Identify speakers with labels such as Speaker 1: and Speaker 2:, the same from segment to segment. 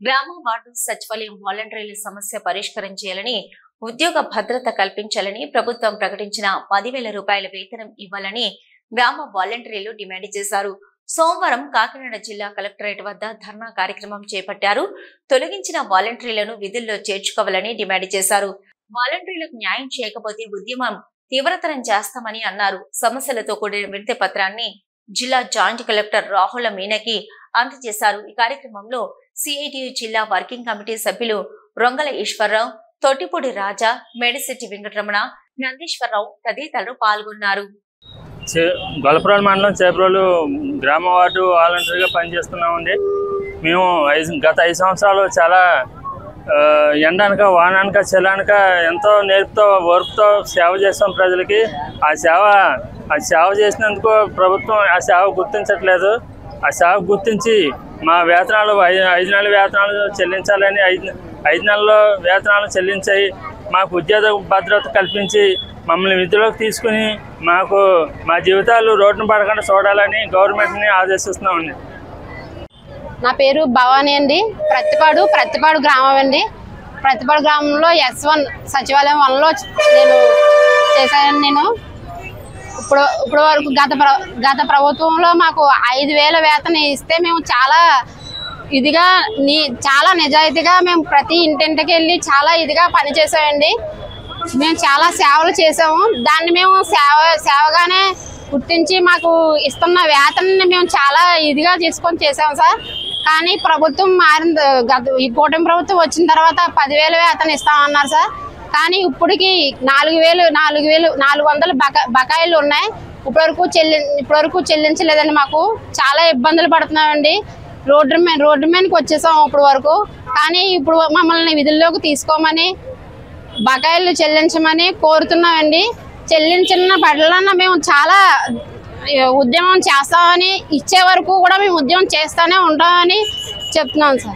Speaker 1: గ్రామ వార్డు సచివాలయం వాలంటీర్ల సమస్య పరిష్కారం చేయాలని ఉద్యోగ భద్రత కల్పించాలని ప్రభుత్వం ప్రకటించిన పదివేల రూపాయల వేతనం ఇవ్వాలని గ్రామ వాలంటీర్లు డిమాండ్ చేశారు సోమవారం కాకినాడ జిల్లా కలెక్టరేట్ వద్ద ధర్నా కార్యక్రమం చేపట్టారు తొలగించిన వాలంటీర్లను విధుల్లో చేర్చుకోవాలని డిమాండ్ చేశారు వాలంటీర్లకు న్యాయం చేయకపోతే ఉద్యమం తీవ్రతరం చేస్తామని అన్నారు సమస్యలతో కూడిన వినతి పత్రాన్ని జిల్లా జాయింట్ కలెక్టర్ రాహుల మీనకి అందజేశారు ఈ కార్యక్రమంలో సిఐటియు జిల్లా వర్కింగ్ కమిటీ సభ్యులు రొంగల ఈశ్వరరావు తొట్టిపూడి రాజా మేడిశెట్టి వెంకటరమణ నందీశ్వరరావు తదితరులు పాల్గొన్నారు
Speaker 2: చే- గొల్లపురాల మండలం చేపరోలు గ్రామ వార్డు వాలంటీర్గా పనిచేస్తున్నామండి మేము ఐదు గత ఐదు సంవత్సరాలు చాలా ఆ, ఎండనక వాననక చల్లనక ఎంతో నేర్పుతో ఓర్పుతో సేవ చేస్తాం ప్రజలకి ఆ సేవ ఆ సేవ చేసినందుకు ప్రభుత్వం ఆ సేవ గుర్తించట్లేదు ఆ సేవ గుర్తించి మా వేతనాలు ఐదు ఐదు నెలల వేతనాలు చెల్లించాలని ఐదు ఐదు నెలల వేతనాలు చెల్లించాయి మాకు ఉద్యోగ భద్రత కల్పించి మమ్మల్ని విధులోకి తీసుకుని మాకు మా జీవితాలు రోడ్డున పడకుండా చూడాలని గవర్నమెంట్ని ఆదేశిస్తున్నామండి
Speaker 3: నా పేరు భవానీ అండి ప్రతిపాడు ప్రతిపాడు గ్రామం అండి ప్రతిపాడు గ్రామంలో ఎస్ వన్ సచివాలయం వన్లో నేను చేశాను నేను ఇప్పుడు ఇప్పుడు వరకు గత ప్ర గత ప్రభుత్వంలో మాకు ఐదు వేల వేతనం ఇస్తే మేము చాలా ఇదిగా నీ చాలా నిజాయితీగా మేము ప్రతి ఇంటింటికి వెళ్ళి చాలా ఇదిగా పనిచేసామండి మేము చాలా సేవలు చేసాము దాన్ని మేము సేవ సేవగానే గుర్తించి మాకు ఇస్తున్న వేతనాన్ని మేము చాలా ఇదిగా తీసుకొని చేసాము సార్ కానీ ప్రభుత్వం మారిన గత ఈ కూటమి ప్రభుత్వం వచ్చిన తర్వాత పదివేల వేతనం ఇస్తామన్నారు సార్ కానీ ఇప్పటికి నాలుగు వేలు నాలుగు వేలు నాలుగు వందల బకా బకాయిలు ఉన్నాయి ఇప్పటివరకు చెల్లి ఇప్పటివరకు చెల్లించలేదండి మాకు చాలా ఇబ్బందులు పడుతున్నామండి రోడ్డు మీద రోడ్డు మీదకి వచ్చేసాం ఇప్పటి వరకు కానీ ఇప్పుడు మమ్మల్ని విధుల్లోకి తీసుకోమని బకాయిలు చెల్లించమని కోరుతున్నామండి చెల్లించిన పట్లన మేము చాలా ఏ, ఉద్యమం చేస్తామని ఇచ్చే వరకు కూడా మేము ఉద్యమం చేస్తానే ఉంటామని చెప్తున్నాం సార్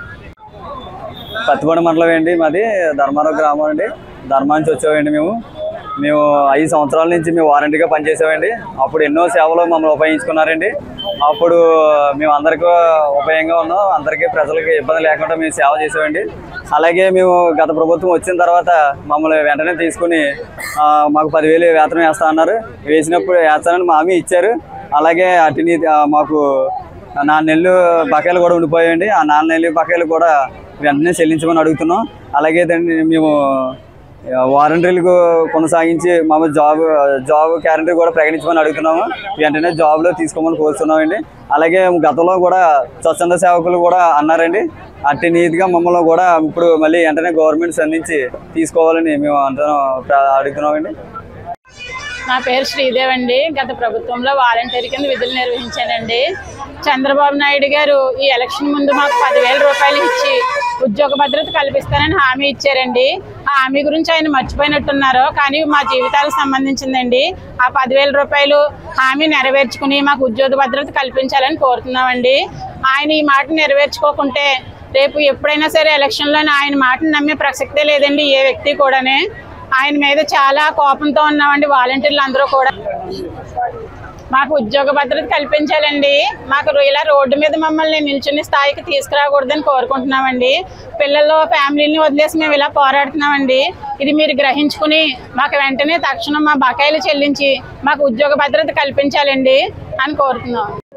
Speaker 4: పత్తిపూడి మండలం అండి మాది ధర్మారావు గ్రామం అండి ధర్మా నుంచి వచ్చామండి మేము మేము ఐదు సంవత్సరాల నుంచి మేము వారంటీగా పనిచేసామండి అప్పుడు ఎన్నో సేవలు మమ్మల్ని ఉపయోగించుకున్నారండి అప్పుడు మేము అందరికీ ఉపయోగంగా ఉన్నాం అందరికీ ప్రజలకి ఇబ్బంది లేకుండా మేము సేవ చేసామండి అలాగే మేము గత ప్రభుత్వం వచ్చిన తర్వాత మమ్మల్ని వెంటనే తీసుకుని ఆ, మాకు పదివేలు వేతనం వేస్తా అన్నారు వేసినప్పుడు వేస్తానని మా హామీ ఇచ్చారు అలాగే అటుని ఆ, మాకు నాలుగు నెలలు బకాయిలు కూడా ఉండిపోయాయండి ఆ నాలుగు నెలలు బకాయిలు కూడా వెంటనే చెల్లించమని అడుగుతున్నాం అలాగే దాన్ని మేము ఆ, వారంటీలకు కొనసాగించి మాకు జాబ్ జాబ్ గ్యారంటీ కూడా ప్రకటించమని అడుగుతున్నాము వెంటనే జాబ్లో తీసుకోమని కోరుతున్నామండి అలాగే గతంలో కూడా స్వచ్ఛంద సేవకులు కూడా అన్నారండి అట్టి నీతిగా మమ్మల్ని కూడా ఇప్పుడు మళ్ళీ వెంటనే గవర్నమెంట్ సంధించి తీసుకోవాలని మేము అందరం ప్ర- అడుగుతున్నామండి
Speaker 5: నా పేరు శ్రీదేవ్ అండి గత ప్రభుత్వంలో వాలంటీర్ కింద విధులు నిర్వహించానండి చంద్రబాబు నాయుడు గారు ఈ ఎలక్షన్ ముందు మాకు పదివేల రూపాయలు ఇచ్చి ఉద్యోగ భద్రత కల్పిస్తానని హామీ ఇచ్చారండి ఆ హామీ గురించి ఆయన మర్చిపోయినట్టున్నారు కానీ మా జీవితాలకు సంబంధించిందండి ఆ పదివేల రూపాయలు హామీ నెరవేర్చుకుని మాకు ఉద్యోగ భద్రత కల్పించాలని కోరుతున్నామండి ఆయన ఈ మాట నెరవేర్చుకోకుంటే రేపు ఎప్పుడైనా సరే ఎలక్షన్లో ఆయన మాటను నమ్మే ప్రసక్తే లేదండి ఏ వ్యక్తి కూడానే ఆయన మీద చాలా కోపంతో ఉన్నామండి వాలంటీర్లు అందరూ కూడా మాకు ఉద్యోగ భద్రత కల్పించాలండి మాకు ఇలా రోడ్డు మీద మమ్మల్ని నిల్చుని స్థాయికి తీసుకురాకూడదని కోరుకుంటున్నామండి పిల్లలు ఫ్యామిలీని వదిలేసి మేము ఇలా పోరాడుతున్నామండి ఇది మీరు గ్రహించుకుని మాకు వెంటనే తక్షణం మా బకాయిలు చెల్లించి మాకు ఉద్యోగ భద్రత కల్పించాలండి అని కోరుతున్నాం